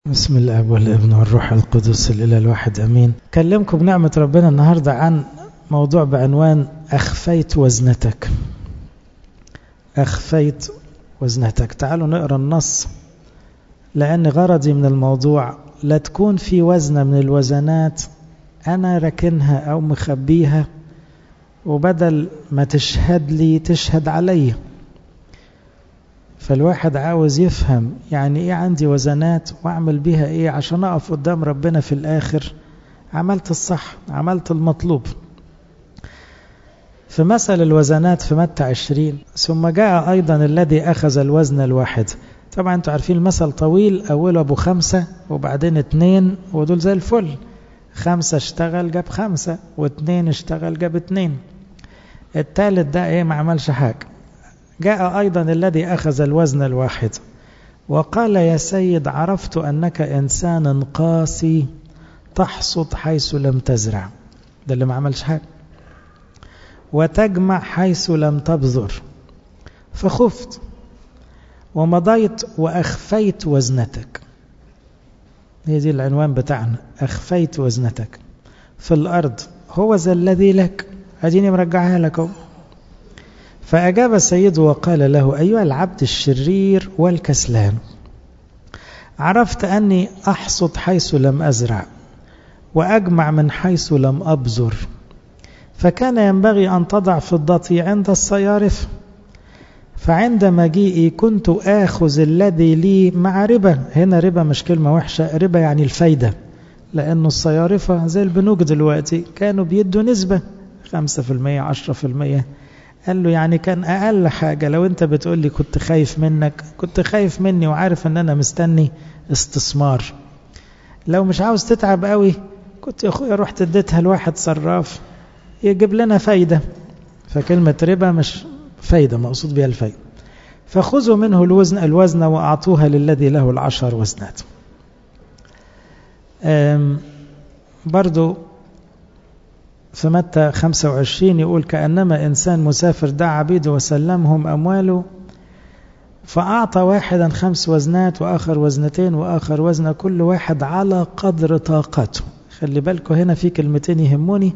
بسم الله والابن والروح القدس الإله الواحد أمين كلمكم بنعمة ربنا النهاردة عن موضوع بعنوان أخفيت وزنتك أخفيت وزنتك تعالوا نقرأ النص لأن غرضي من الموضوع لا تكون في وزنة من الوزنات أنا راكنها أو مخبيها وبدل ما تشهد لي تشهد علي فالواحد عاوز يفهم يعني ايه عندي وزنات واعمل بيها ايه عشان اقف قدام ربنا في الاخر عملت الصح عملت المطلوب في مثل الوزنات في متى عشرين ثم جاء ايضا الذي اخذ الوزن الواحد طبعا انتوا عارفين المثل طويل اوله ابو خمسة وبعدين اتنين ودول زي الفل خمسة اشتغل جاب خمسة واتنين اشتغل جاب اتنين التالت ده ايه ما عملش حاجة جاء أيضا الذي أخذ الوزن الواحد وقال يا سيد عرفت أنك إنسان قاسي تحصد حيث لم تزرع ده اللي ما عملش حاجة وتجمع حيث لم تبذر فخفت ومضيت وأخفيت وزنتك هي دي العنوان بتاعنا أخفيت وزنتك في الأرض هو ذا الذي لك أديني مرجعها لكم فأجاب سيده وقال له أيها العبد الشرير والكسلان عرفت أني أحصد حيث لم أزرع وأجمع من حيث لم أبذر فكان ينبغي أن تضع فضتي عند الصيارف فعند مجيئي كنت آخذ الذي لي مع ربا هنا ربا مش كلمة وحشة ربا يعني الفايدة لأنه الصيارفة زي البنوك دلوقتي كانوا بيدوا نسبة 5% 10% قال له يعني كان أقل حاجة لو أنت بتقول لي كنت خايف منك كنت خايف مني وعارف أن أنا مستني استثمار لو مش عاوز تتعب قوي كنت يا أخويا رحت اديتها لواحد صراف يجيب لنا فايدة فكلمة ربا مش فايدة مقصود بها الفايدة فخذوا منه الوزن الوزن وأعطوها للذي له العشر وزنات برضو في متى 25 يقول كأنما إنسان مسافر دعا عبيده وسلمهم أمواله فأعطى واحدا خمس وزنات وآخر وزنتين وآخر وزن كل واحد على قدر طاقته خلي بالكم هنا في كلمتين يهموني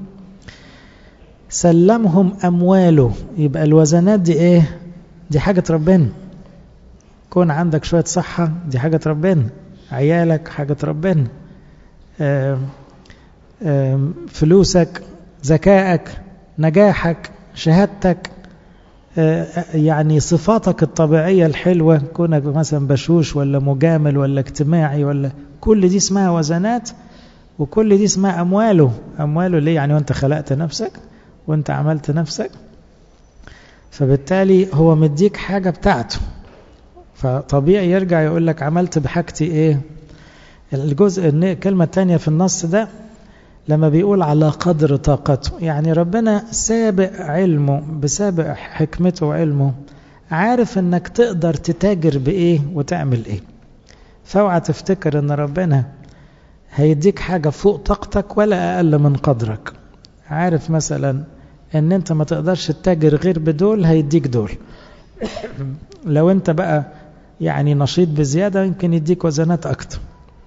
سلمهم أمواله يبقى الوزنات دي إيه دي حاجة ربنا كون عندك شوية صحة دي حاجة ربنا عيالك حاجة ربنا آآ آآ فلوسك ذكائك نجاحك شهادتك يعني صفاتك الطبيعية الحلوة كونك مثلا بشوش ولا مجامل ولا اجتماعي ولا كل دي اسمها وزنات وكل دي اسمها أمواله أمواله ليه يعني وانت خلقت نفسك وانت عملت نفسك فبالتالي هو مديك حاجة بتاعته فطبيعي يرجع يقول لك عملت بحاجتي ايه الجزء الكلمة الثانية في النص ده لما بيقول على قدر طاقته يعني ربنا سابق علمه بسابق حكمته وعلمه عارف انك تقدر تتاجر بايه وتعمل ايه فاوعى تفتكر ان ربنا هيديك حاجة فوق طاقتك ولا اقل من قدرك عارف مثلا ان انت ما تقدرش تتاجر غير بدول هيديك دول لو انت بقى يعني نشيط بزيادة يمكن يديك وزنات اكتر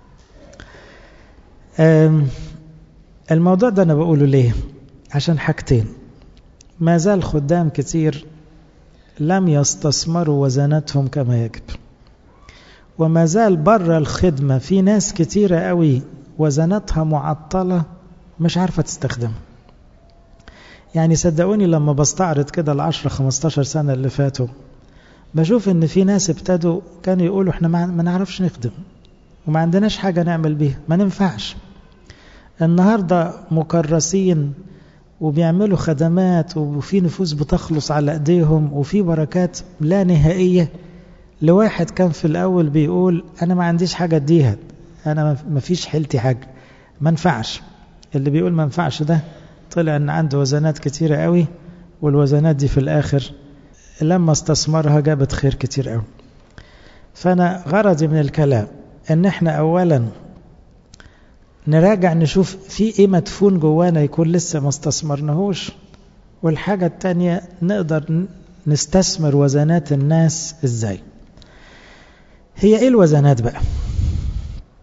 الموضوع ده أنا بقوله ليه عشان حاجتين ما زال خدام كتير لم يستثمروا وزناتهم كما يجب وما زال بره الخدمة في ناس كتيرة قوي وزناتها معطلة مش عارفة تستخدمها يعني صدقوني لما بستعرض كده العشرة خمستاشر سنة اللي فاتوا بشوف ان في ناس ابتدوا كانوا يقولوا احنا ما نعرفش نخدم وما عندناش حاجة نعمل بيها ما ننفعش النهاردة مكرسين وبيعملوا خدمات وفي نفوس بتخلص على ايديهم وفي بركات لا نهائية لواحد كان في الأول بيقول أنا ما عنديش حاجة أديها أنا ما فيش حيلتي حاجة ما نفعش اللي بيقول ما نفعش ده طلع أن عنده وزنات كتيرة قوي والوزنات دي في الآخر لما استثمرها جابت خير كتير قوي فأنا غرضي من الكلام أن احنا أولاً نراجع نشوف في ايه مدفون جوانا يكون لسه ما استثمرناهوش والحاجة التانية نقدر نستثمر وزنات الناس ازاي هي ايه الوزنات بقى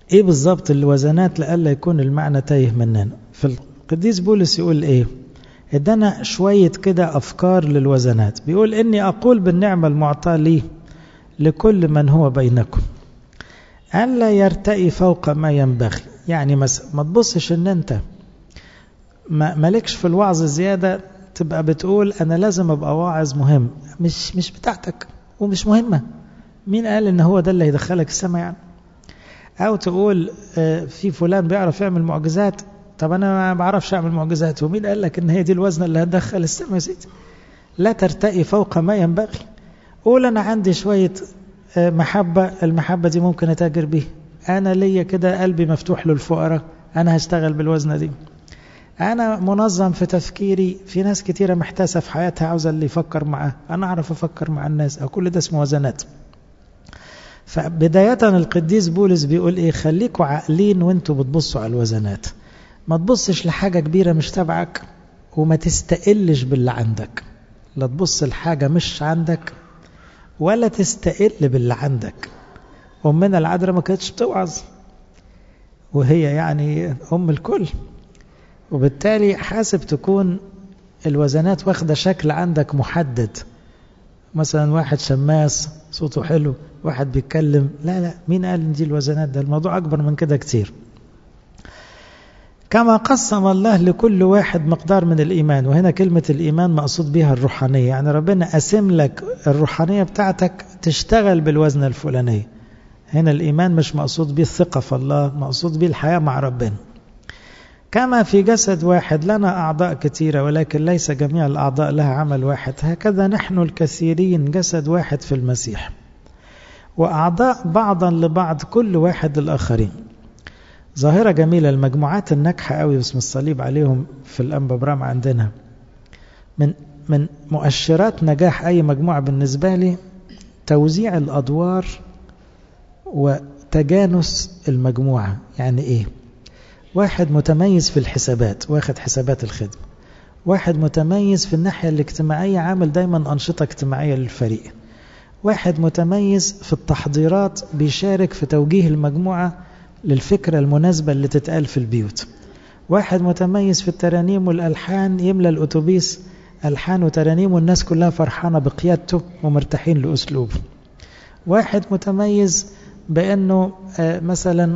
ايه بالظبط الوزنات لألا يكون المعنى تايه مننا فالقديس بولس يقول ايه ادانا شوية كده أفكار للوزنات بيقول إني أقول بالنعمة المعطاة لي لكل من هو بينكم ألا يرتئي فوق ما ينبغي يعني مثلا ما تبصش إن أنت ما مالكش في الوعظ زيادة تبقى بتقول أنا لازم أبقى واعظ مهم مش مش بتاعتك ومش مهمة مين قال إن هو ده اللي هيدخلك السماء يعني أو تقول في فلان بيعرف يعمل معجزات طب أنا ما بعرفش أعمل معجزات ومين قال لك إن هي دي الوزنة اللي هتدخل السماء يا سيدي لا ترتقي فوق ما ينبغي قول أنا عندي شوية محبة المحبة دي ممكن أتاجر بيها أنا ليا كده قلبي مفتوح للفقراء أنا هشتغل بالوزنة دي أنا منظم في تفكيري في ناس كتيرة محتاسة في حياتها عاوزة اللي يفكر معاه أنا أعرف أفكر مع الناس أو كل ده اسمه وزنات فبداية القديس بولس بيقول إيه خليكوا عاقلين وانتوا بتبصوا على الوزنات ما تبصش لحاجة كبيرة مش تبعك وما تستقلش باللي عندك لا تبص لحاجة مش عندك ولا تستقل باللي عندك أمنا العذراء ما كانتش بتوعظ وهي يعني أم الكل وبالتالي حاسب تكون الوزنات واخدة شكل عندك محدد مثلا واحد شماس صوته حلو واحد بيتكلم لا لا مين قال ان دي الوزنات ده الموضوع أكبر من كده كتير كما قسم الله لكل واحد مقدار من الإيمان وهنا كلمة الإيمان مقصود بها الروحانية يعني ربنا قسم لك الروحانية بتاعتك تشتغل بالوزن الفلانية هنا الإيمان مش مقصود به الثقة في الله مقصود به الحياة مع ربنا كما في جسد واحد لنا أعضاء كثيرة ولكن ليس جميع الأعضاء لها عمل واحد هكذا نحن الكثيرين جسد واحد في المسيح وأعضاء بعضا لبعض كل واحد للآخرين ظاهرة جميلة المجموعات الناجحة قوي باسم الصليب عليهم في الأنبا برام عندنا من من مؤشرات نجاح أي مجموعة بالنسبة لي توزيع الأدوار وتجانس المجموعة يعني إيه واحد متميز في الحسابات واخد حسابات الخدمة واحد متميز في الناحية الاجتماعية عامل دايما أنشطة اجتماعية للفريق واحد متميز في التحضيرات بيشارك في توجيه المجموعة للفكرة المناسبة اللي تتقال في البيوت واحد متميز في الترانيم والألحان يملى الأتوبيس ألحان وترانيم والناس كلها فرحانة بقيادته ومرتاحين لأسلوبه واحد متميز بأنه مثلا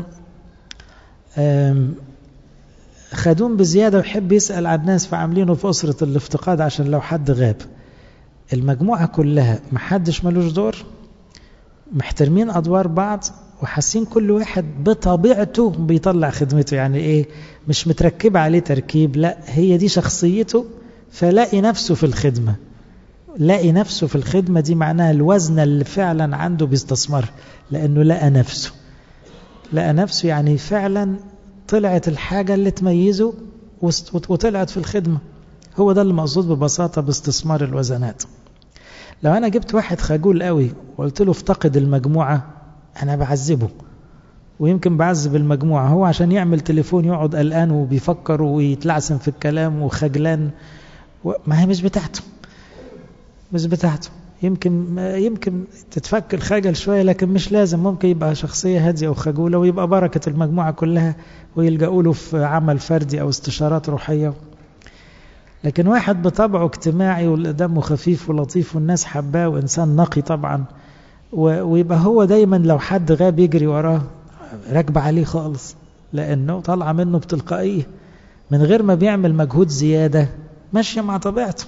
خدوم بزيادة ويحب يسأل عن الناس فعاملينه في أسرة الافتقاد عشان لو حد غاب المجموعة كلها محدش ملوش دور محترمين أدوار بعض وحاسين كل واحد بطبيعته بيطلع خدمته يعني ايه مش متركبة عليه تركيب لا هي دي شخصيته فلاقي نفسه في الخدمة لاقي نفسه في الخدمة دي معناها الوزن اللي فعلا عنده بيستثمر لأنه لقى نفسه لقى نفسه يعني فعلا طلعت الحاجة اللي تميزه وطلعت في الخدمة هو ده اللي مقصود ببساطة باستثمار الوزنات لو أنا جبت واحد خجول قوي وقلت له افتقد المجموعة أنا بعذبه ويمكن بعذب المجموعة هو عشان يعمل تليفون يقعد قلقان وبيفكر ويتلعثم في الكلام وخجلان ما هي مش بتاعته مش بتاعته يمكن يمكن تتفك الخجل شوية لكن مش لازم ممكن يبقى شخصية هادية وخجولة ويبقى بركة المجموعة كلها ويلجأوا له في عمل فردي أو استشارات روحية لكن واحد بطبعه اجتماعي ودمه خفيف ولطيف والناس حباه وإنسان نقي طبعا ويبقى هو دايما لو حد غاب يجري وراه راكبة عليه خالص لأنه طالعة منه بتلقائية من غير ما بيعمل مجهود زيادة ماشية مع طبيعته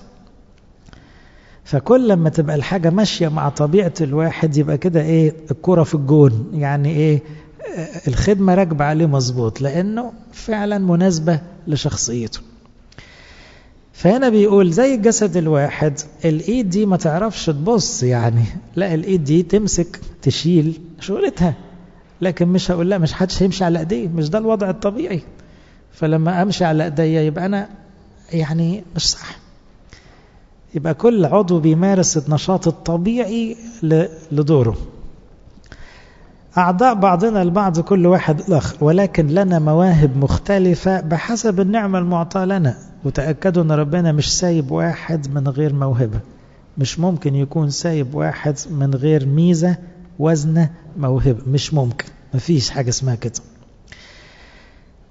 فكل لما تبقى الحاجة ماشية مع طبيعة الواحد يبقى كده ايه الكرة في الجون يعني ايه الخدمة راكبة عليه مظبوط لأنه فعلا مناسبة لشخصيته فهنا بيقول زي الجسد الواحد الايد دي ما تعرفش تبص يعني لا الايد دي تمسك تشيل شغلتها لكن مش هقول لا مش حدش هيمشي على ايديه مش ده الوضع الطبيعي فلما امشي على ايديا يبقى انا يعني مش صح يبقى كل عضو بيمارس النشاط الطبيعي لدوره أعضاء بعضنا البعض كل واحد الآخر ولكن لنا مواهب مختلفة بحسب النعمة المعطاة لنا وتأكدوا أن ربنا مش سايب واحد من غير موهبة مش ممكن يكون سايب واحد من غير ميزة وزنة موهبة مش ممكن مفيش حاجة اسمها كده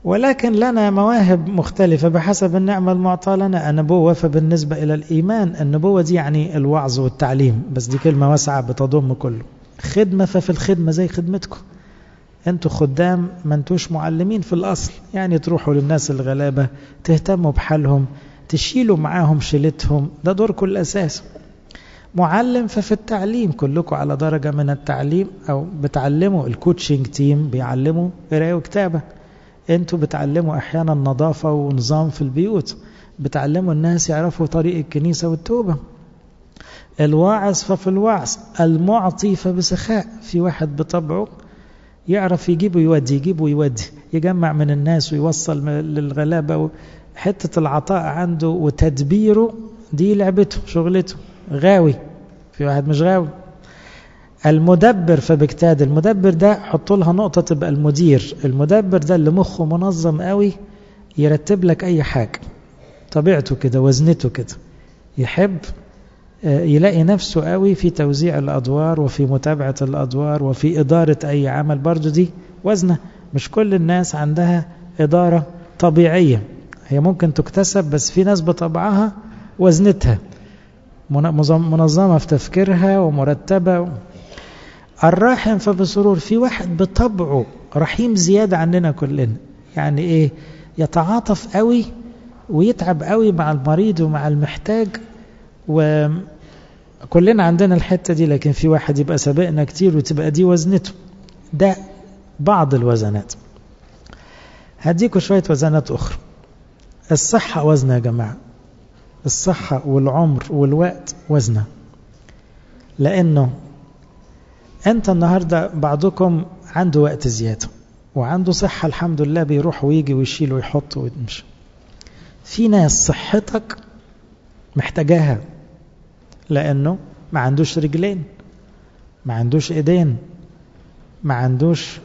ولكن لنا مواهب مختلفة بحسب النعمة المعطاة لنا النبوة فبالنسبة إلى الإيمان النبوة دي يعني الوعظ والتعليم بس دي كلمة واسعة بتضم كله خدمة ففي الخدمة زي خدمتكم انتوا خدام ما انتوش معلمين في الأصل يعني تروحوا للناس الغلابة تهتموا بحالهم تشيلوا معاهم شيلتهم ده دوركم الأساس معلم ففي التعليم كلكم على درجة من التعليم أو بتعلموا الكوتشنج تيم بيعلموا قراية وكتابة انتوا بتعلموا أحيانا نظافة ونظام في البيوت بتعلموا الناس يعرفوا طريق الكنيسة والتوبة الواعظ ففي الوعظ المعطي فبسخاء في واحد بطبعه يعرف يجيب ويودي يجيب ويودي يجمع من الناس ويوصل للغلابة حتة العطاء عنده وتدبيره دي لعبته شغلته غاوي في واحد مش غاوي المدبر فبجتهد المدبر ده حطوا لها نقطة تبقى المدير المدبر ده اللي مخه منظم قوي يرتب لك أي حاجة طبيعته كده وزنته كده يحب يلاقي نفسه قوي في توزيع الأدوار وفي متابعة الأدوار وفي إدارة أي عمل برضو دي وزنة مش كل الناس عندها إدارة طبيعية هي ممكن تكتسب بس في ناس بطبعها وزنتها منظمة في تفكيرها ومرتبة الراحم فبسرور في واحد بطبعه رحيم زيادة عننا كلنا يعني ايه يتعاطف قوي ويتعب قوي مع المريض ومع المحتاج وكلنا عندنا الحتة دي لكن في واحد يبقى سابقنا كتير وتبقى دي وزنته ده بعض الوزنات هديكوا شوية وزنات أخرى الصحة وزنة يا جماعة الصحة والعمر والوقت وزنة لأنه أنت النهاردة بعضكم عنده وقت زيادة وعنده صحة الحمد لله بيروح ويجي ويشيل ويحط ويمشي في ناس صحتك محتاجاها لأنه ما عندوش رجلين ما عندوش ايدين ما عندوش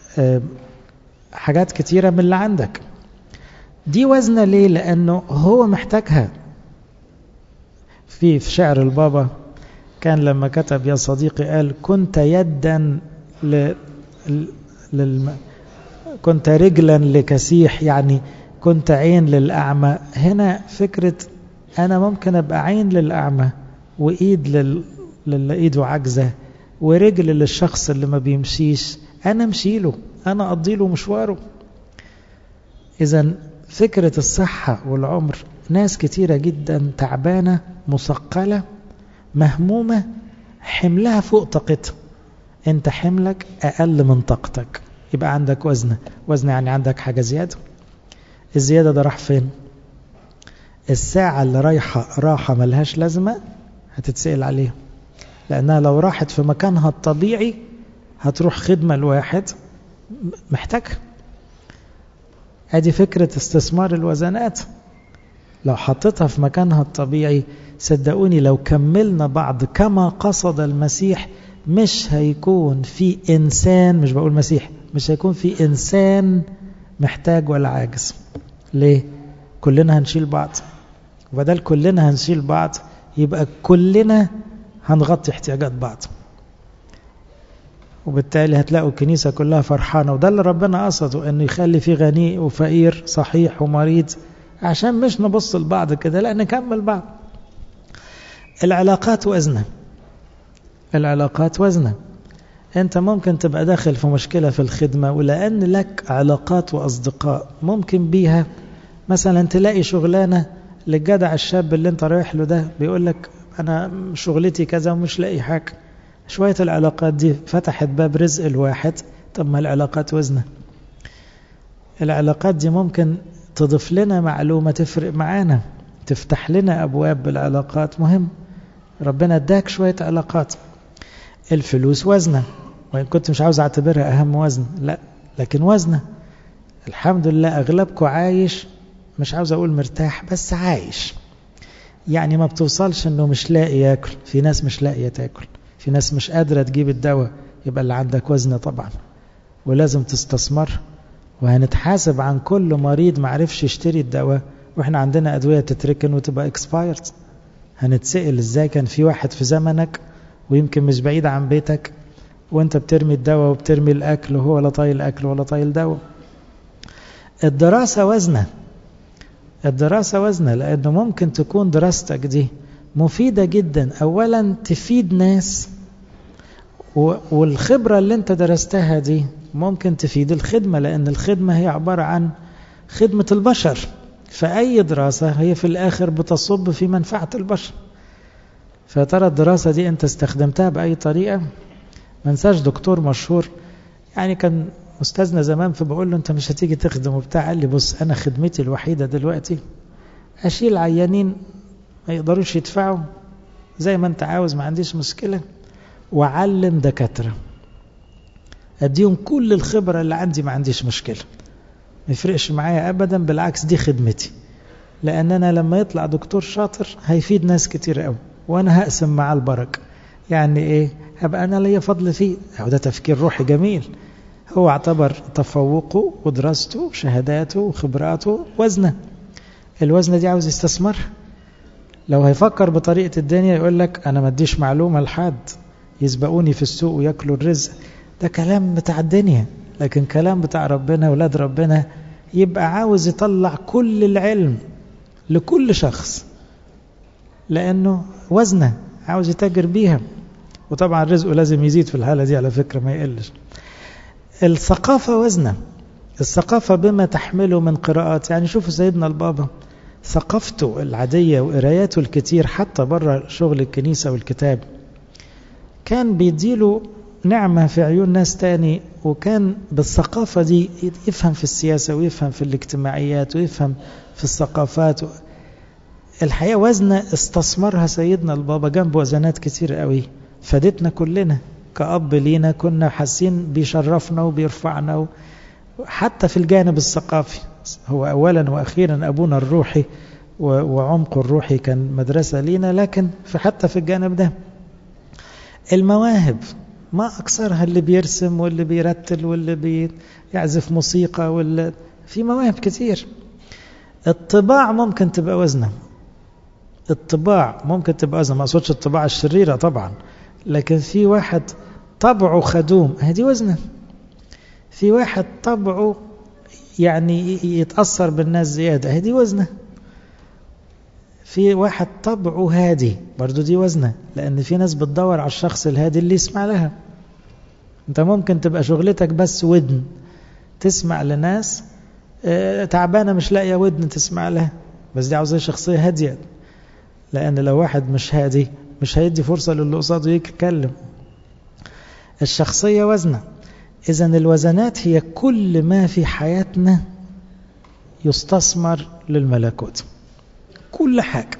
حاجات كتيرة من اللي عندك دي وزنة ليه لأنه هو محتاجها في في شعر البابا كان لما كتب يا صديقي قال كنت يدا ل... للم... كنت رجلا لكسيح يعني كنت عين للأعمى هنا فكرة أنا ممكن أبقى عين للأعمى وإيد لل... للي إيده عجزة ورجل للشخص اللي ما بيمشيش أنا مشيله أنا أقضيله مشواره إذا فكرة الصحة والعمر ناس كتيرة جدا تعبانة مثقلة مهمومة حملها فوق طاقتها انت حملك أقل من طاقتك يبقى عندك وزنة وزنة يعني عندك حاجة زيادة الزيادة ده راح فين الساعة اللي رايحة راحة ملهاش لازمة هتتسأل عليها لأنها لو راحت في مكانها الطبيعي هتروح خدمة لواحد محتاجها ادي فكرة استثمار الوزنات لو حطيتها في مكانها الطبيعي صدقوني لو كملنا بعض كما قصد المسيح مش هيكون في إنسان مش بقول مسيح مش هيكون في إنسان محتاج ولا عاجز ليه؟ كلنا هنشيل بعض وبدل كلنا هنشيل بعض يبقى كلنا هنغطي احتياجات بعض وبالتالي هتلاقوا الكنيسة كلها فرحانة وده اللي ربنا قصده انه يخلي في غني وفقير صحيح ومريض عشان مش نبص لبعض كده لا نكمل بعض العلاقات وزنة العلاقات وزنة انت ممكن تبقى داخل في مشكلة في الخدمة ولأن لك علاقات وأصدقاء ممكن بيها مثلا تلاقي شغلانة للجدع الشاب اللي انت رايح له ده بيقول لك أنا شغلتي كذا ومش لاقي حاجة شوية العلاقات دي فتحت باب رزق الواحد طب ما العلاقات وزنة العلاقات دي ممكن تضيف لنا معلومة تفرق معانا تفتح لنا أبواب بالعلاقات مهم ربنا اداك شوية علاقات الفلوس وزنة وإن كنت مش عاوز أعتبرها أهم وزن لا لكن وزنة الحمد لله أغلبكم عايش مش عاوز أقول مرتاح بس عايش يعني ما بتوصلش أنه مش لاقي ياكل في ناس مش لاقية تاكل في ناس مش قادرة تجيب الدواء يبقى اللي عندك وزنة طبعا ولازم تستثمر وهنتحاسب عن كل مريض معرفش يشتري الدواء واحنا عندنا أدوية تتركن وتبقى اكسبايرد هنتسأل ازاي كان في واحد في زمنك ويمكن مش بعيد عن بيتك وانت بترمي الدواء وبترمي الأكل وهو لا طايل أكل ولا طايل دواء الدراسة وزنة الدراسة وزنة لأنه ممكن تكون دراستك دي مفيدة جدا أولا تفيد ناس والخبرة اللي انت درستها دي ممكن تفيد الخدمة لأن الخدمة هي عبارة عن خدمة البشر فأي دراسة هي في الآخر بتصب في منفعة البشر فترى الدراسة دي أنت استخدمتها بأي طريقة ما نساش دكتور مشهور يعني كان أستاذنا زمان فبقول له أنت مش هتيجي تخدم وبتاع قال لي بص أنا خدمتي الوحيدة دلوقتي أشيل عيانين ما يقدروش يدفعوا زي ما أنت عاوز ما عنديش مشكلة وأعلم دكاترة أديهم كل الخبرة اللي عندي ما عنديش مشكلة ما يفرقش معايا أبدا بالعكس دي خدمتي لأن أنا لما يطلع دكتور شاطر هيفيد ناس كتير قوي وأنا هقسم معاه البركة يعني إيه هبقى أنا ليا فضل فيه أو ده تفكير روحي جميل هو اعتبر تفوقه ودراسته وشهاداته وخبراته وزنه الوزنة دي عاوز يستثمرها لو هيفكر بطريقة الدنيا يقول لك أنا ما اديش معلومة لحد يسبقوني في السوق وياكلوا الرزق ده كلام بتاع الدنيا لكن كلام بتاع ربنا ولاد ربنا يبقى عاوز يطلع كل العلم لكل شخص لأنه وزنه عاوز يتاجر بيها وطبعا رزقه لازم يزيد في الحالة دي على فكرة ما يقلش الثقافة وزنه الثقافة بما تحمله من قراءات يعني شوفوا سيدنا البابا ثقافته العادية وقراياته الكتير حتى بره شغل الكنيسة والكتاب كان بيديله نعمة في عيون ناس تاني وكان بالثقافة دي يفهم في السياسة ويفهم في الاجتماعيات ويفهم في الثقافات الحقيقة وزنة استثمرها سيدنا البابا جنب وزنات كتير قوي فادتنا كلنا كأب لينا كنا حاسين بيشرفنا وبيرفعنا حتى في الجانب الثقافي هو أولا وأخيرا أبونا الروحي وعمقه الروحي كان مدرسة لينا لكن في حتى في الجانب ده المواهب ما أكثرها اللي بيرسم واللي بيرتل واللي بيعزف موسيقى واللي في مواهب كتير الطباع ممكن تبقى وزنة الطباع ممكن تبقى وزنة ما أقصدش الطباع الشريرة طبعا لكن في واحد طبعه خدوم هذه وزنة في واحد طبعه يعني يتأثر بالناس زيادة هذه وزنة في واحد طبعه هادي برضو دي وزنة لأن في ناس بتدور على الشخص الهادي اللي يسمع لها انت ممكن تبقى شغلتك بس ودن تسمع لناس اه تعبانة مش لاقية ودن تسمع لها بس دي عاوزة شخصية هادية لأن لو واحد مش هادي مش هيدي فرصة للي قصاده يتكلم الشخصية وزنة إذا الوزنات هي كل ما في حياتنا يستثمر للملكوت كل حاجة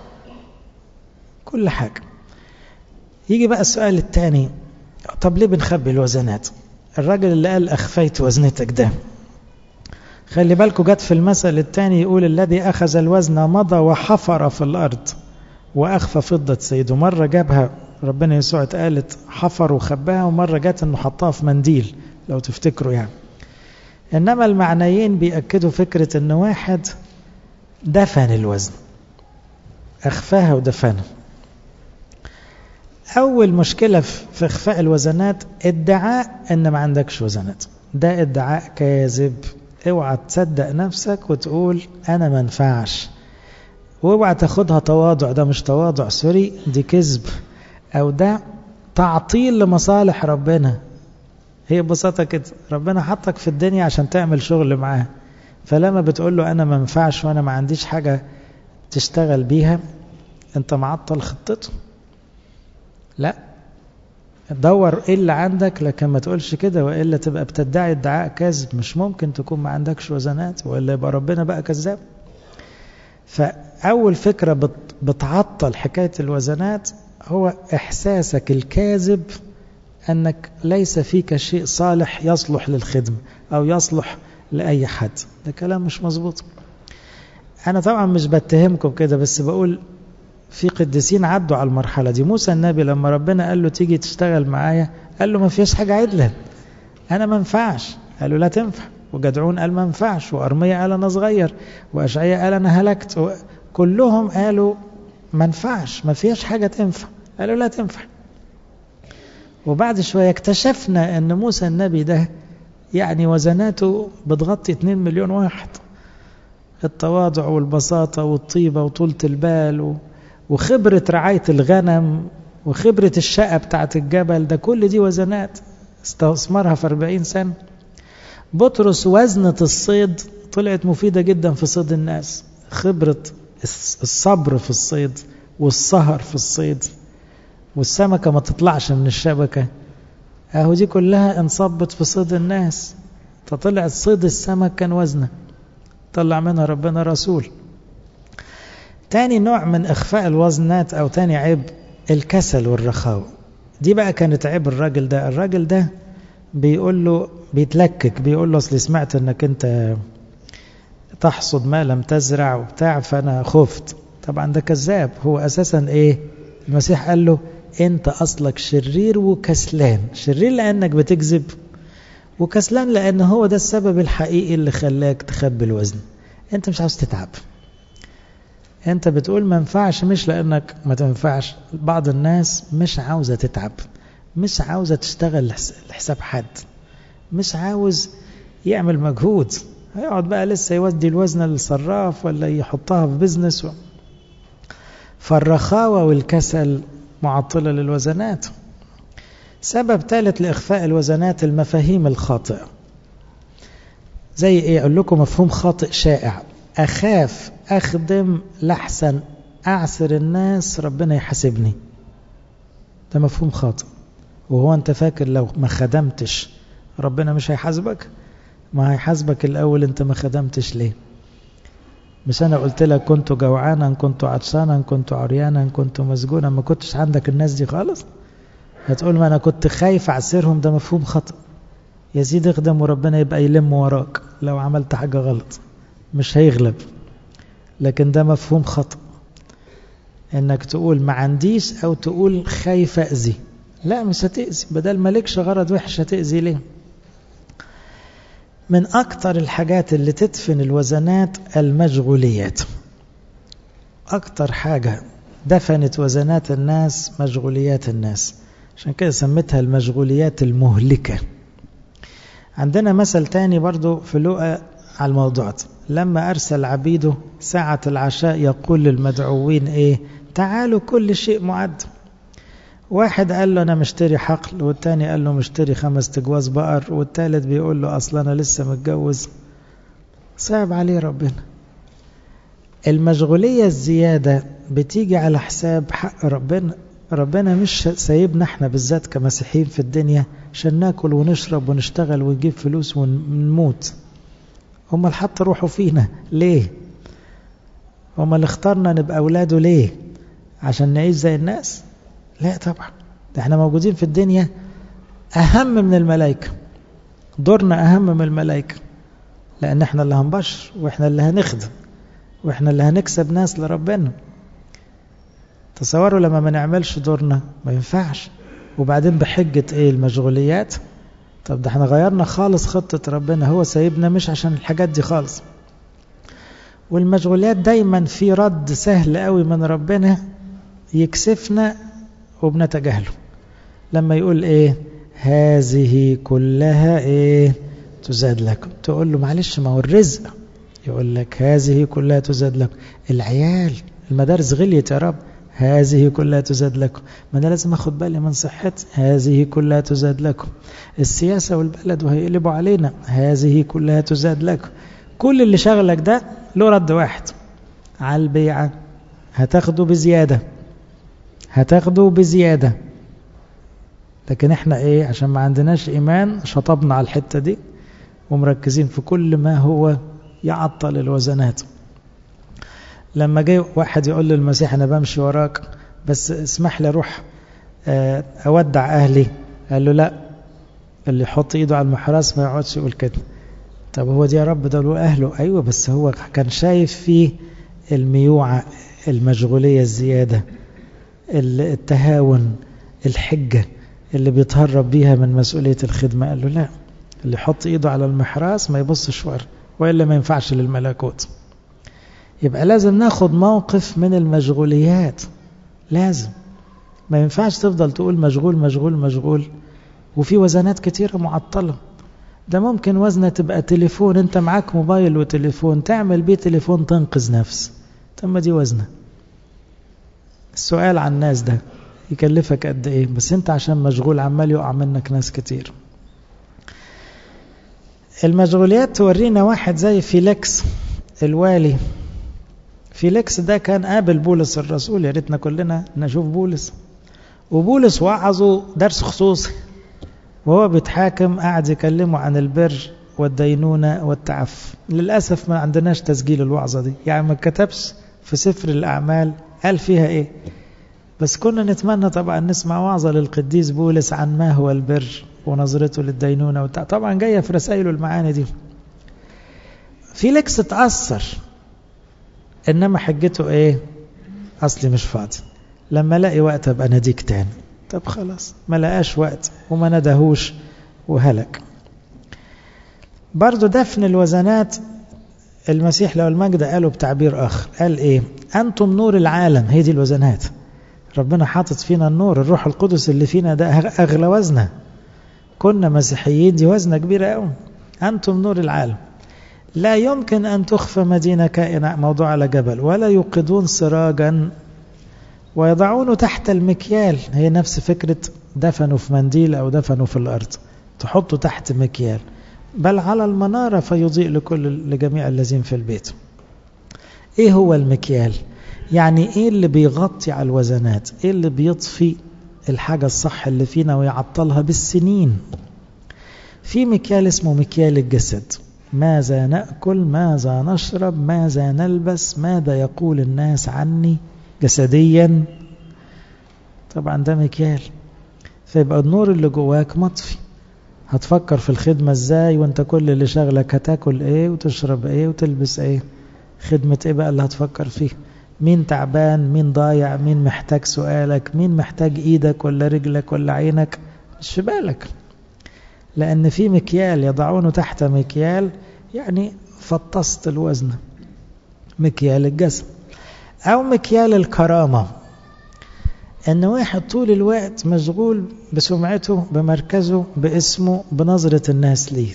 كل حاجة يجي بقى السؤال الثاني طب ليه بنخبي الوزنات الراجل اللي قال أخفيت وزنتك ده خلي بالكم جت في المثل الثاني يقول الذي أخذ الوزن مضى وحفر في الأرض وأخفى فضة سيده مرة جابها ربنا يسوع اتقالت حفر وخباها ومرة جت انه حطها في منديل لو تفتكروا يعني انما المعنيين بيأكدوا فكرة ان واحد دفن الوزن اخفاها ودفنها اول مشكلة في اخفاء الوزنات ادعاء ان ما عندكش وزنات ده ادعاء كاذب اوعى تصدق نفسك وتقول انا ما ينفعش واوعى تاخدها تواضع ده مش تواضع سوري دي كذب او ده تعطيل لمصالح ربنا هي ببساطة كده ربنا حطك في الدنيا عشان تعمل شغل معاه فلما بتقول له انا ما ينفعش وانا ما عنديش حاجة تشتغل بيها انت معطل خطته لا دور ايه اللي عندك لكن ما تقولش كده والا تبقى بتدعي ادعاء كاذب مش ممكن تكون ما عندكش وزنات والا يبقى ربنا بقى كذاب فاول فكره بتعطل حكايه الوزنات هو احساسك الكاذب انك ليس فيك شيء صالح يصلح للخدمه او يصلح لاي حد ده كلام مش مظبوط انا طبعا مش بتهمكم كده بس بقول في قديسين عدوا على المرحلة دي موسى النبي لما ربنا قال له تيجي تشتغل معايا قال له ما فيش حاجة عدلة أنا ما ينفعش قال له لا تنفع وجدعون قال ما ينفعش وأرمية قال أنا صغير وأشعية قال أنا هلكت كلهم قالوا ما ينفعش ما فيش حاجة تنفع قالوا لا تنفع وبعد شوية اكتشفنا أن موسى النبي ده يعني وزناته بتغطي 2 مليون واحد التواضع والبساطة والطيبة وطولة البال وخبرة رعاية الغنم وخبرة الشقة بتاعت الجبل ده كل دي وزنات استثمرها في 40 سنة بطرس وزنة الصيد طلعت مفيدة جدا في صيد الناس خبرة الصبر في الصيد والسهر في الصيد والسمكة ما تطلعش من الشبكة اهو دي كلها انصبت في صيد الناس فطلعت صيد السمك كان وزنه طلع منها ربنا رسول تاني نوع من اخفاء الوزنات او تاني عيب الكسل والرخاوة دي بقى كانت عيب الراجل ده الراجل ده بيقول له بيتلكك بيقول له اصل سمعت انك انت تحصد ما لم تزرع وبتاع فانا خفت طبعا ده كذاب هو اساسا ايه المسيح قال له انت اصلك شرير وكسلان شرير لانك بتكذب وكسلان لان هو ده السبب الحقيقي اللي خلاك تخبي الوزن انت مش عاوز تتعب انت بتقول ما ينفعش مش لانك ما تنفعش بعض الناس مش عاوزه تتعب مش عاوزه تشتغل لحساب حد مش عاوز يعمل مجهود هيقعد بقى لسه يودي الوزن للصراف ولا يحطها في بزنس و... فالرخاوة والكسل معطلة للوزنات سبب ثالث لإخفاء الوزنات المفاهيم الخاطئة زي ايه اقول لكم مفهوم خاطئ شائع اخاف اخدم لحسن اعسر الناس ربنا يحاسبني ده مفهوم خاطئ وهو انت فاكر لو ما خدمتش ربنا مش هيحاسبك ما هيحاسبك الاول انت ما خدمتش ليه مش انا قلت لك كنت جوعانا كنت عطشانا كنت عريانا كنت مسجونا ما كنتش عندك الناس دي خالص هتقول ما انا كنت خايف اعسرهم ده مفهوم خطأ يا سيدي اخدم وربنا يبقى يلم وراك لو عملت حاجة غلط مش هيغلب لكن ده مفهوم خطأ انك تقول ما عنديش او تقول خايف اذي لا مش هتأذي بدل مالكش غرض وحش هتأذي ليه من أكتر الحاجات اللي تدفن الوزنات المشغوليات أكتر حاجة دفنت وزنات الناس مشغوليات الناس عشان كده سميتها المشغوليات المهلكة عندنا مثل تاني برضو في لقى على الموضوع ده لما أرسل عبيده ساعة العشاء يقول للمدعوين إيه تعالوا كل شيء معد واحد قال له أنا مشتري حقل والتاني قال له مشتري خمس تجواز بقر والتالت بيقول له أصلا أنا لسه متجوز صعب عليه ربنا المشغولية الزيادة بتيجي على حساب حق ربنا ربنا مش سايبنا احنا بالذات كمسيحيين في الدنيا عشان ناكل ونشرب ونشتغل ونجيب فلوس ونموت هم اللي حط روحه فينا ليه هم اللي اختارنا نبقى اولاده ليه عشان نعيش زي الناس لا طبعا ده احنا موجودين في الدنيا اهم من الملائكه دورنا اهم من الملائكه لان احنا اللي هنبشر واحنا اللي هنخدم واحنا اللي هنكسب ناس لربنا تصوروا لما ما نعملش دورنا ما ينفعش وبعدين بحجة ايه المشغوليات طب ده احنا غيرنا خالص خطة ربنا هو سايبنا مش عشان الحاجات دي خالص والمشغوليات دايما في رد سهل قوي من ربنا يكسفنا وبنتجاهله لما يقول ايه هذه كلها ايه تزاد لكم تقول له معلش ما هو الرزق يقول لك هذه كلها تزاد لكم العيال المدارس غليت يا رب هذه كلها تزاد لكم ما انا لازم اخد بالي من صحتي هذه كلها تزاد لكم السياسة والبلد وهيقلبوا علينا هذه كلها تزاد لكم كل اللي شغلك ده له رد واحد على البيعة هتاخده بزيادة هتاخده بزيادة لكن احنا ايه عشان ما عندناش ايمان شطبنا على الحتة دي ومركزين في كل ما هو يعطل الوزنات لما جاي واحد يقول للمسيح انا بمشي وراك بس اسمح لي اروح اودع اهلي قال له لا اللي يحط ايده على المحراس ما يقعدش يقول كده طب هو دي يا رب ده له اهله ايوه بس هو كان شايف فيه الميوعة المشغولية الزيادة التهاون الحجة اللي بيتهرب بيها من مسؤولية الخدمة قال له لا اللي يحط ايده على المحراس ما يبصش ورا وإلا ما ينفعش للملكوت يبقى لازم ناخد موقف من المشغوليات لازم ما ينفعش تفضل تقول مشغول مشغول مشغول وفي وزنات كتيرة معطلة ده ممكن وزنه تبقى تليفون انت معاك موبايل وتليفون تعمل بيه تليفون تنقذ نفس طب ما دي وزنه السؤال عن الناس ده يكلفك قد ايه بس انت عشان مشغول عمال يقع منك ناس كتير المشغوليات تورينا واحد زي فيليكس الوالي فيليكس ده كان قابل بولس الرسول يا ريتنا كلنا نشوف بولس وبولس وعظه درس خصوصي وهو بيتحاكم قاعد يكلمه عن البر والدينونة والتعف للأسف ما عندناش تسجيل الوعظة دي يعني ما كتبش في سفر الأعمال قال فيها إيه بس كنا نتمنى طبعا نسمع وعظة للقديس بولس عن ما هو البر ونظرته للدينونة والتعف طبعا جاية في رسائله المعاني دي فيليكس اتأثر إنما حجته إيه أصلي مش فاضي لما الاقي وقت ابقى ناديك تاني طب خلاص ما لقاش وقت وما ندهوش وهلك برضو دفن الوزنات المسيح لو المجد قاله بتعبير آخر قال إيه أنتم نور العالم هي دي الوزنات ربنا حاطط فينا النور الروح القدس اللي فينا ده أغلى وزنة كنا مسيحيين دي وزنة كبيرة قوي أنتم نور العالم لا يمكن أن تخفى مدينة كائنة موضوع على جبل ولا يوقدون سراجا ويضعونه تحت المكيال هي نفس فكرة دفنوا في منديل أو دفنوا في الأرض تحطه تحت مكيال بل على المنارة فيضيء لكل لجميع الذين في البيت ايه هو المكيال يعني ايه اللي بيغطي على الوزنات ايه اللي بيطفي الحاجة الصح اللي فينا ويعطلها بالسنين في مكيال اسمه مكيال الجسد ماذا نأكل ماذا نشرب ماذا نلبس ماذا يقول الناس عني جسديا طبعا ده مكيال فيبقى النور اللي جواك مطفي هتفكر في الخدمة ازاي وانت كل اللي شغلك هتاكل ايه وتشرب ايه وتلبس ايه خدمة ايه بقى اللي هتفكر فيه مين تعبان مين ضايع مين محتاج سؤالك مين محتاج ايدك ولا رجلك ولا عينك مش في بالك لان في مكيال يضعونه تحت مكيال يعني فطست الوزن مكيال الجسد او مكيال الكرامة ان واحد طول الوقت مشغول بسمعته بمركزه باسمه بنظرة الناس ليه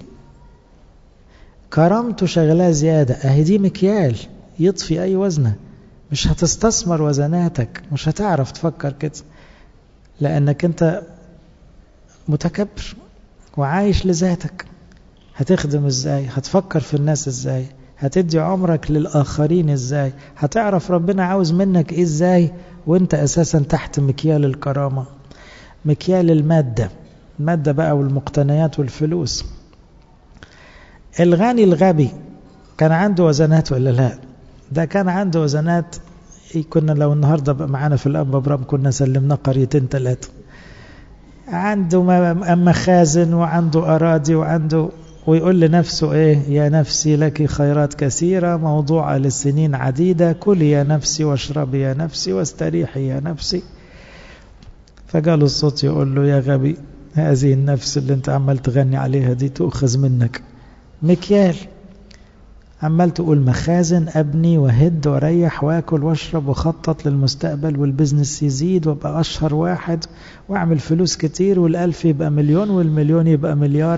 كرامته شغلاه زيادة اهي دي مكيال يطفي اي وزنه مش هتستثمر وزناتك مش هتعرف تفكر كده لانك انت متكبر وعايش لذاتك هتخدم ازاي هتفكر في الناس ازاي هتدي عمرك للآخرين ازاي هتعرف ربنا عاوز منك ايه ازاي وانت اساسا تحت مكيال الكرامة مكيال المادة المادة بقى والمقتنيات والفلوس الغني الغبي كان عنده وزنات ولا لا ده كان عنده وزنات كنا لو النهاردة بقى معانا في الأب برام كنا سلمنا قريتين ثلاثة عنده مخازن وعنده أراضي وعنده ويقول لنفسه ايه يا نفسي لك خيرات كثيرة موضوعة للسنين عديدة كلي يا نفسي واشربي يا نفسي واستريحي يا نفسي فقال الصوت يقول له يا غبي هذه النفس اللي انت عمال تغني عليها دي تؤخذ منك مكيال عمال تقول مخازن ابني وهد واريح واكل واشرب وخطط للمستقبل والبزنس يزيد وابقى اشهر واحد واعمل فلوس كتير والالف يبقى مليون والمليون يبقى مليار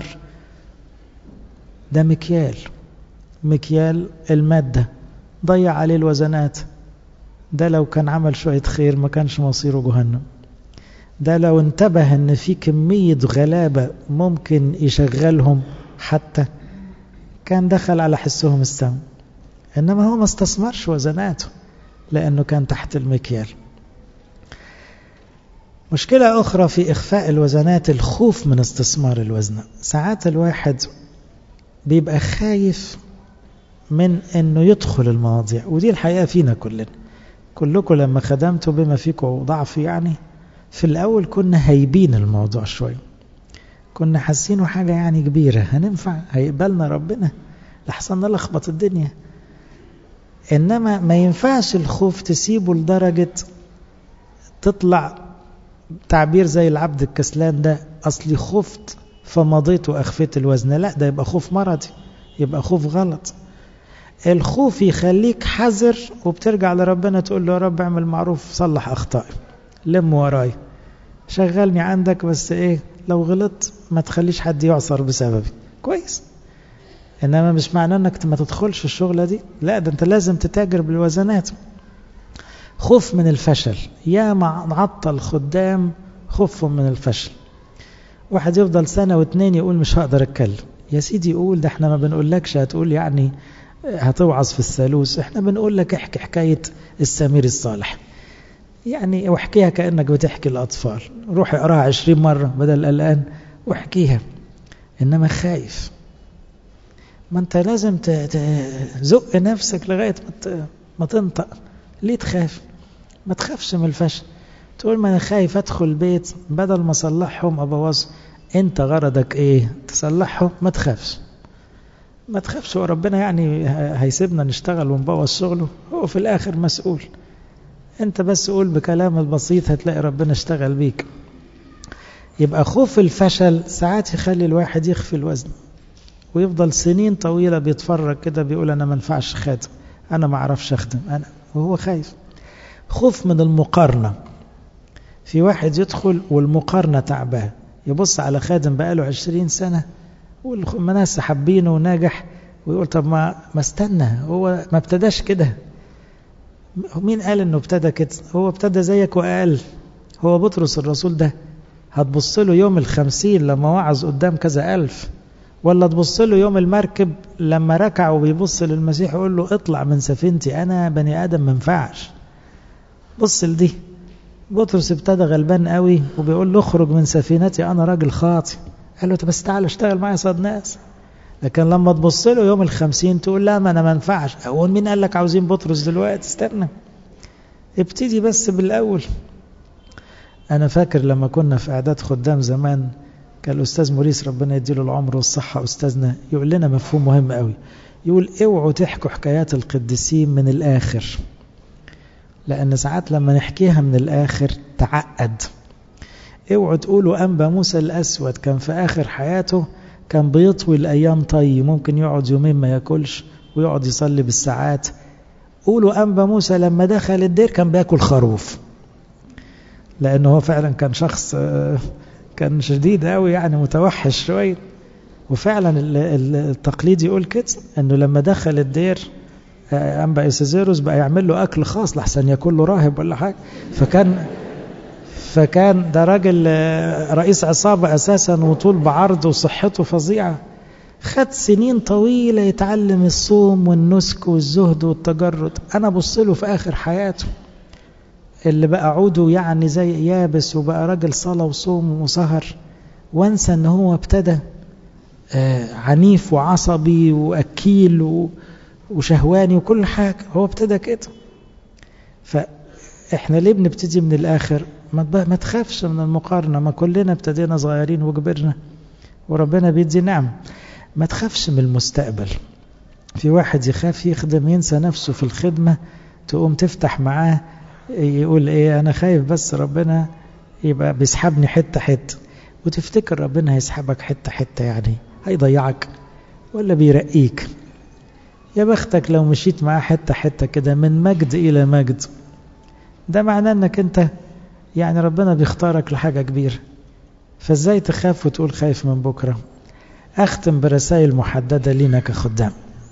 ده مكيال مكيال المادة ضيع عليه الوزنات ده لو كان عمل شوية خير ما كانش مصيره جهنم ده لو انتبه ان في كمية غلابة ممكن يشغلهم حتى كان دخل على حسهم السم انما هو ما استثمرش وزناته لانه كان تحت المكيال مشكلة أخرى في إخفاء الوزنات الخوف من استثمار الوزن ساعات الواحد بيبقى خايف من انه يدخل المواضيع ودي الحقيقة فينا كلنا كلكم لما خدمتوا بما فيكم ضعف يعني في الاول كنا هايبين الموضوع شوية كنا حاسينه حاجة يعني كبيرة هننفع هيقبلنا ربنا لحسن نلخبط الدنيا انما ما ينفعش الخوف تسيبه لدرجة تطلع تعبير زي العبد الكسلان ده اصلي خفت فمضيت واخفيت الوزن لا ده يبقى خوف مرضي يبقى خوف غلط الخوف يخليك حذر وبترجع لربنا تقول له يا رب اعمل معروف صلح اخطائي لم وراي شغلني عندك بس ايه لو غلطت ما تخليش حد يعصر بسببي كويس انما مش معناه انك ما تدخلش الشغلة دي لا ده انت لازم تتاجر بالوزنات خوف من الفشل يا معطل خدام خوفهم من الفشل واحد يفضل سنة واتنين يقول مش هقدر اتكلم يا سيدي قول ده احنا ما بنقولكش هتقول يعني هتوعظ في الثالوث احنا بنقول لك احكي حكاية السمير الصالح يعني واحكيها كأنك بتحكي الأطفال روح اقراها عشرين مرة بدل الآن واحكيها إنما خايف ما انت لازم تزق نفسك لغاية ما تنطق ليه تخاف ما تخافش من الفشل تقول ما انا خايف ادخل البيت بدل ما اصلحهم ابوظ انت غرضك ايه تصلحهم ما تخافش ما تخافش هو ربنا يعني هيسيبنا نشتغل ونبوظ شغله هو في الاخر مسؤول انت بس قول بكلام البسيط هتلاقي ربنا اشتغل بيك يبقى خوف الفشل ساعات يخلي الواحد يخفي الوزن ويفضل سنين طويلة بيتفرج كده بيقول أنا ما ينفعش خادم أنا ما أعرفش أخدم أنا وهو خايف خوف من المقارنة في واحد يدخل والمقارنة تعباه يبص على خادم بقاله عشرين سنة والناس حابينه وناجح ويقول طب ما ما استنى هو ما ابتداش كده مين قال انه ابتدى كده هو ابتدى زيك واقل هو بطرس الرسول ده هتبص له يوم الخمسين لما وعظ قدام كذا ألف ولا تبص له يوم المركب لما ركع وبيبص للمسيح يقول له اطلع من سفينتي أنا بني آدم ما ينفعش بص لدي بطرس ابتدى غلبان قوي وبيقول له اخرج من سفينتي أنا راجل خاطي قال له بس تعالى اشتغل معايا صاد ناس لكن لما تبص له يوم الخمسين تقول لا ما أنا ما ينفعش هو مين قال لك عاوزين بطرس دلوقتي استنى ابتدي بس بالأول أنا فاكر لما كنا في إعداد خدام زمان كان الأستاذ موريس ربنا يديله العمر والصحة أستاذنا يقول لنا مفهوم مهم قوي يقول اوعوا تحكوا حكايات القديسين من الآخر لأن ساعات لما نحكيها من الآخر تعقد اوعوا تقولوا أنبا موسى الأسود كان في آخر حياته كان بيطوي الأيام طي ممكن يقعد يومين ما ياكلش ويقعد يصلي بالساعات قولوا أنبا موسى لما دخل الدير كان بياكل خروف لأنه هو فعلا كان شخص كان شديد قوي يعني متوحش شوية وفعلا التقليد يقول كده انه لما دخل الدير انبا ايسيزيروس بقى يعمل له اكل خاص لحسن ياكل له راهب ولا حاجه فكان فكان ده راجل رئيس عصابه اساسا وطول بعرض وصحته فظيعه خد سنين طويله يتعلم الصوم والنسك والزهد والتجرد انا بص له في اخر حياته اللي بقى عوده يعني زي يابس وبقى راجل صلاة وصوم وسهر وانسى ان هو ابتدى آه عنيف وعصبي واكيل وشهواني وكل حاجة هو ابتدى كده فاحنا ليه بنبتدي من الاخر ما, ما تخافش من المقارنة ما كلنا ابتدينا صغيرين وكبرنا وربنا بيدي نعم ما تخافش من المستقبل في واحد يخاف يخدم ينسى نفسه في الخدمة تقوم تفتح معاه يقول ايه انا خايف بس ربنا يبقى بيسحبني حتة حتة وتفتكر ربنا هيسحبك حتة حتة يعني هيضيعك ولا بيرقيك يا بختك لو مشيت معاه حتة حتة كده من مجد إلى مجد ده معناه انك انت يعني ربنا بيختارك لحاجة كبيرة فازاي تخاف وتقول خايف من بكرة اختم برسائل محددة لينا كخدام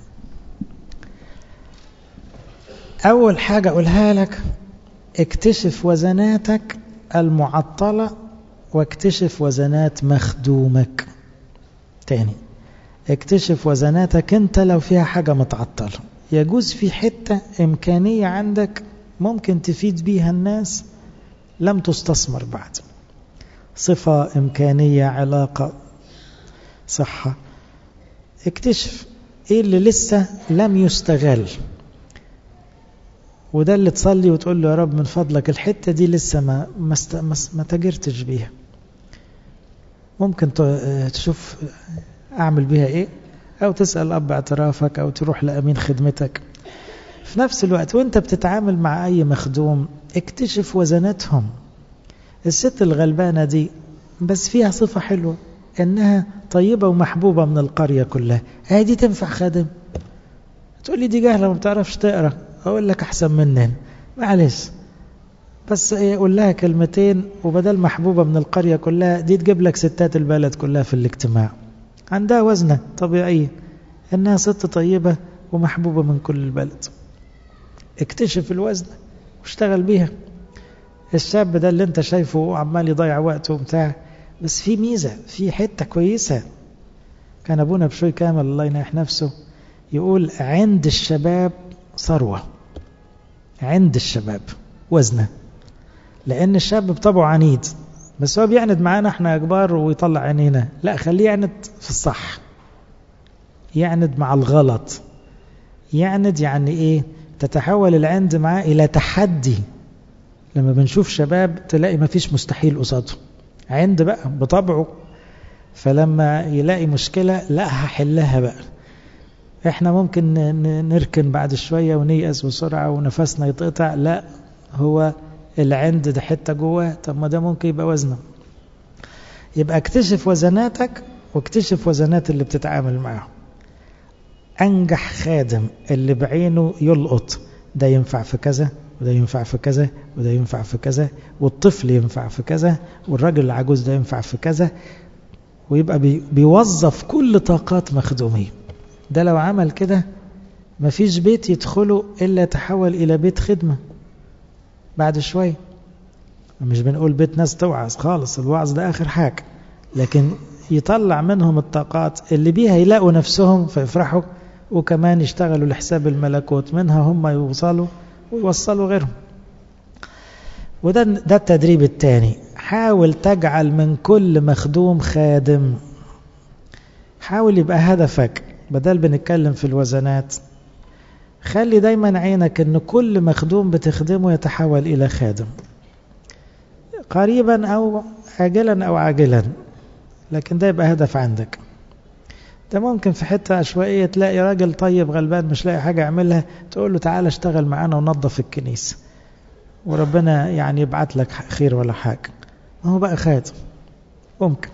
اول حاجة اقولها لك اكتشف وزناتك المعطلة واكتشف وزنات مخدومك تاني اكتشف وزناتك انت لو فيها حاجة متعطلة يجوز في حتة امكانية عندك ممكن تفيد بيها الناس لم تستثمر بعد صفة امكانية علاقة صحة اكتشف ايه اللي لسه لم يستغل وده اللي تصلي وتقول له يا رب من فضلك الحتة دي لسه ما ما, است... ما, ما تجرتش بيها ممكن تشوف أعمل بيها إيه أو تسأل أب اعترافك أو تروح لأمين خدمتك في نفس الوقت وانت بتتعامل مع أي مخدوم اكتشف وزناتهم الست الغلبانة دي بس فيها صفة حلوة إنها طيبة ومحبوبة من القرية كلها هي دي تنفع خادم تقول لي دي جاهلة ما بتعرفش تقرأ أقول لك أحسن مننا معلش بس ايه قول لها كلمتين وبدل محبوبة من القرية كلها دي تجيب لك ستات البلد كلها في الاجتماع عندها وزنة طبيعية إنها ست طيبة ومحبوبة من كل البلد اكتشف الوزن واشتغل بيها الشاب ده اللي انت شايفه عمال يضيع وقته وبتاع بس في ميزة في حتة كويسة كان أبونا بشوي كامل الله ينح نفسه يقول عند الشباب ثروة عند الشباب وزنه لأن الشاب بطبعه عنيد بس هو بيعند معانا احنا كبار ويطلع عينينا لا خليه يعند في الصح يعند مع الغلط يعند يعني ايه تتحول العند معاه الى تحدي لما بنشوف شباب تلاقي ما فيش مستحيل قصاده عند بقى بطبعه فلما يلاقي مشكلة لا هحلها بقى احنا ممكن نركن بعد شوية ونيأس بسرعة ونفسنا يتقطع لا هو العند ده حتة جواه طب ما ده ممكن يبقى وزنه يبقى اكتشف وزناتك واكتشف وزنات اللي بتتعامل معاهم أنجح خادم اللي بعينه يلقط ده ينفع في كذا وده ينفع في كذا وده ينفع في كذا والطفل ينفع في كذا والراجل العجوز ده ينفع في كذا ويبقى بي بيوظف كل طاقات مخدوميه ده لو عمل كده مفيش بيت يدخله إلا يتحول إلى بيت خدمة بعد شوية مش بنقول بيت ناس توعظ خالص الوعظ ده آخر حاجة لكن يطلع منهم الطاقات اللي بيها يلاقوا نفسهم فيفرحوا وكمان يشتغلوا لحساب الملكوت منها هم يوصلوا ويوصلوا غيرهم وده ده التدريب الثاني حاول تجعل من كل مخدوم خادم حاول يبقى هدفك بدل بنتكلم في الوزنات خلي دايما عينك ان كل مخدوم بتخدمه يتحول الى خادم قريبا او عاجلا او عاجلا لكن ده يبقى هدف عندك ده ممكن في حتة عشوائية تلاقي راجل طيب غلبان مش لاقي حاجة يعملها تقول له تعالى اشتغل معانا ونظف الكنيسة وربنا يعني يبعت لك خير ولا حاجة ما هو بقى خادم ممكن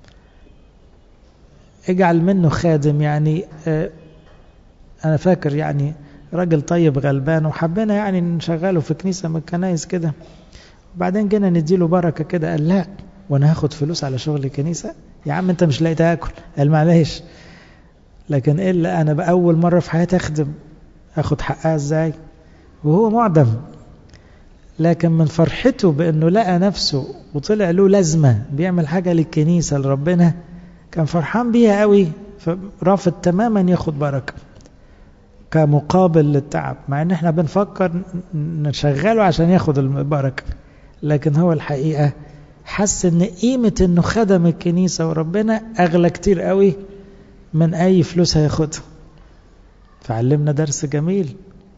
اجعل منه خادم يعني اه انا فاكر يعني راجل طيب غلبان وحبينا يعني نشغله في كنيسة من الكنايس كده وبعدين جينا نديله بركة كده قال لا وانا هاخد فلوس على شغل الكنيسة يا عم انت مش لاقي تاكل قال معلش لكن الا انا باول مرة في حياتي اخدم اخد حقها ازاي وهو معدم لكن من فرحته بانه لقى نفسه وطلع له لازمة بيعمل حاجة للكنيسة لربنا كان فرحان بيها قوي فرافض تماما ياخد بركة كمقابل للتعب مع ان احنا بنفكر نشغله عشان ياخد البركة لكن هو الحقيقة حس ان قيمة انه خدم الكنيسة وربنا اغلى كتير قوي من اي فلوس هياخدها فعلمنا درس جميل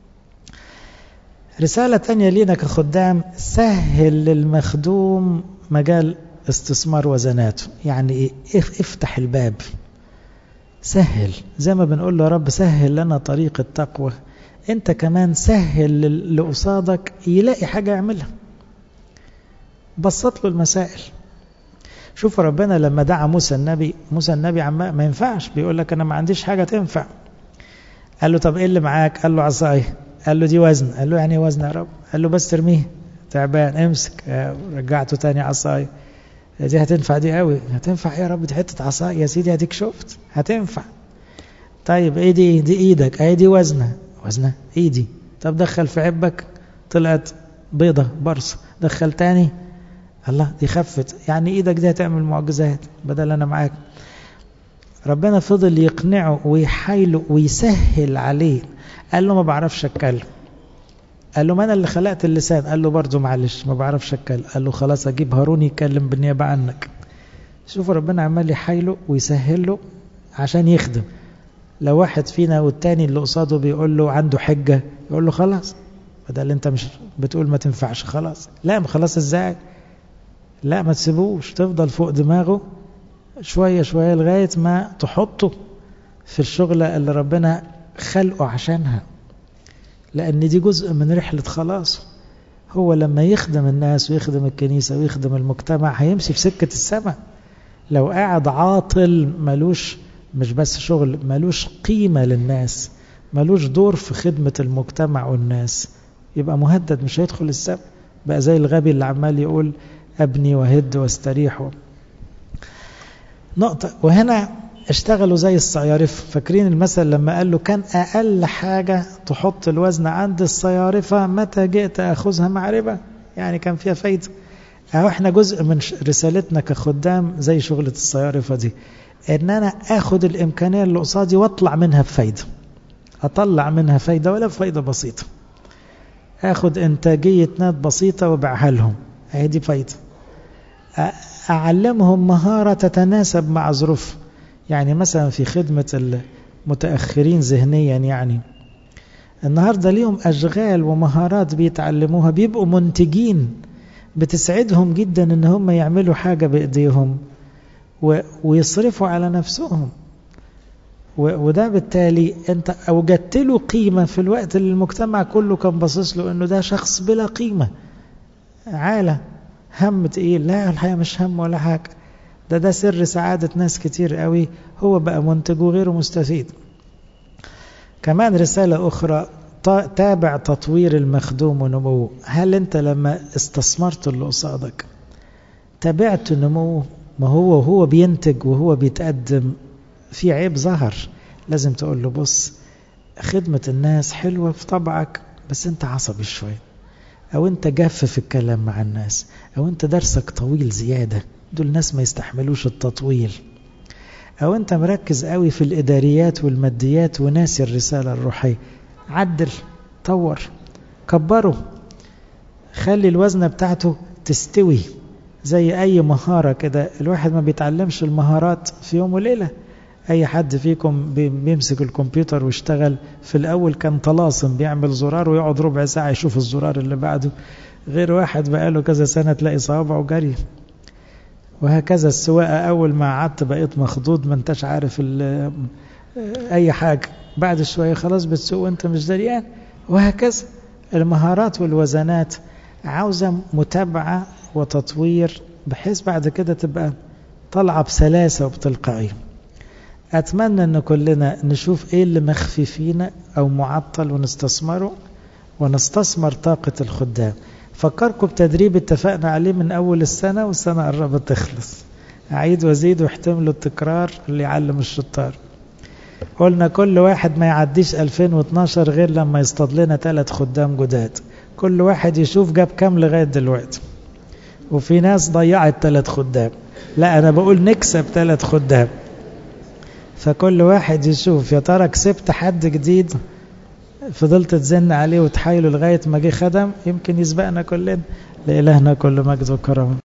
رسالة تانية لينا كخدام سهل للمخدوم مجال استثمار وزناته يعني ايه افتح الباب سهل زي ما بنقول له يا رب سهل لنا طريق التقوى انت كمان سهل اللي قصادك يلاقي حاجة يعملها بسط له المسائل شوف ربنا لما دعا موسى النبي موسى النبي عم ما ينفعش بيقول لك انا ما عنديش حاجة تنفع قال له طب ايه اللي معاك قال له عصايه قال له دي وزن قال له يعني ايه وزن يا رب قال له بس ترميه تعبان امسك رجعته تاني عصايه دي هتنفع دي قوي هتنفع ايه يا رب دي حته عصايه يا سيدي اديك شفت هتنفع طيب ايه دي دي ايدك ايه دي وزنه وزنه ايدي طب دخل في عبك طلعت بيضة برص دخل تاني الله دي خفت يعني ايدك دي هتعمل معجزات بدل انا معاك ربنا فضل يقنعه ويحايله ويسهل عليه قال له ما بعرفش اتكلم قال له ما انا اللي خلقت اللسان قال له برضه معلش ما بعرفش اتكلم قال له خلاص اجيب هارون يتكلم بالنيابه عنك شوف ربنا عمال يحايله ويسهل له عشان يخدم لو واحد فينا والتاني اللي قصاده بيقول له عنده حجه يقول له خلاص بدل انت مش بتقول ما تنفعش خلاص لا ما خلاص ازاي لا ما تسيبوش تفضل فوق دماغه شوية شوية لغاية ما تحطه في الشغلة اللي ربنا خلقه عشانها لأن دي جزء من رحلة خلاص هو لما يخدم الناس ويخدم الكنيسة ويخدم المجتمع هيمشي في سكة السماء لو قاعد عاطل ملوش مش بس شغل ملوش قيمة للناس ملوش دور في خدمة المجتمع والناس يبقى مهدد مش هيدخل السماء بقى زي الغبي اللي عمال يقول أبني وهد واستريح نقطة وهنا اشتغلوا زي الصيارفة فاكرين المثل لما قال له كان أقل حاجة تحط الوزن عند الصيارفة متى جئت أخذها مع ربا يعني كان فيها فايدة أهو احنا جزء من رسالتنا كخدام زي شغلة الصيارفة دي ان انا اخد الامكانية اللي قصادي واطلع منها بفايدة اطلع منها فايدة ولا فايدة بسيطة اخد انتاجية نات بسيطة وابيعها لهم هي دي فايدة اعلمهم مهارة تتناسب مع ظروفهم يعني مثلا في خدمة المتأخرين ذهنيا يعني النهاردة ليهم أشغال ومهارات بيتعلموها بيبقوا منتجين بتسعدهم جدا ان هم يعملوا حاجة بإيديهم ويصرفوا على نفسهم وده بالتالي انت اوجدت له قيمة في الوقت اللي المجتمع كله كان باصص له انه ده شخص بلا قيمة عالة هم تقيل لا الحقيقة مش هم ولا حاجة ده ده سر سعادة ناس كتير قوي هو بقى منتج وغيره مستفيد كمان رسالة أخرى تابع تطوير المخدوم ونموه هل أنت لما استثمرت اللي قصادك تابعت نموه ما هو وهو بينتج وهو بيتقدم في عيب ظهر لازم تقول له بص خدمة الناس حلوة في طبعك بس انت عصبي شوية او انت جاف في الكلام مع الناس او انت درسك طويل زيادة دول ناس ما يستحملوش التطويل او انت مركز قوي في الاداريات والماديات وناسي الرسالة الروحية عدل طور كبره خلي الوزنة بتاعته تستوي زي اي مهارة كده الواحد ما بيتعلمش المهارات في يوم وليلة اي حد فيكم بيمسك الكمبيوتر ويشتغل في الاول كان طلاسم بيعمل زرار ويقعد ربع ساعة يشوف الزرار اللي بعده غير واحد بقاله كذا سنة تلاقي صوابعه جري وهكذا السواقة أول ما قعدت بقيت مخضوض ما انتش عارف أي حاجة بعد شوية خلاص بتسوق وانت مش دريان وهكذا المهارات والوزنات عاوزة متابعة وتطوير بحيث بعد كده تبقى طالعة بسلاسة وبتلقائية أتمنى أن كلنا نشوف إيه اللي مخفي فينا أو معطل ونستثمره ونستثمر طاقة الخدام فكركم بتدريب اتفقنا عليه من أول السنة والسنة قربت تخلص أعيد وزيد واحتملوا التكرار اللي يعلم الشطار قلنا كل واحد ما يعديش 2012 غير لما يصطاد لنا ثلاث خدام جداد كل واحد يشوف جاب كام لغاية دلوقتي وفي ناس ضيعت ثلاث خدام لا أنا بقول نكسب ثلاث خدام فكل واحد يشوف يا ترى كسبت حد جديد فضلت تزن عليه وتحايله لغاية ما جه خدم يمكن يسبقنا كلنا لإلهنا كل مجد وكرم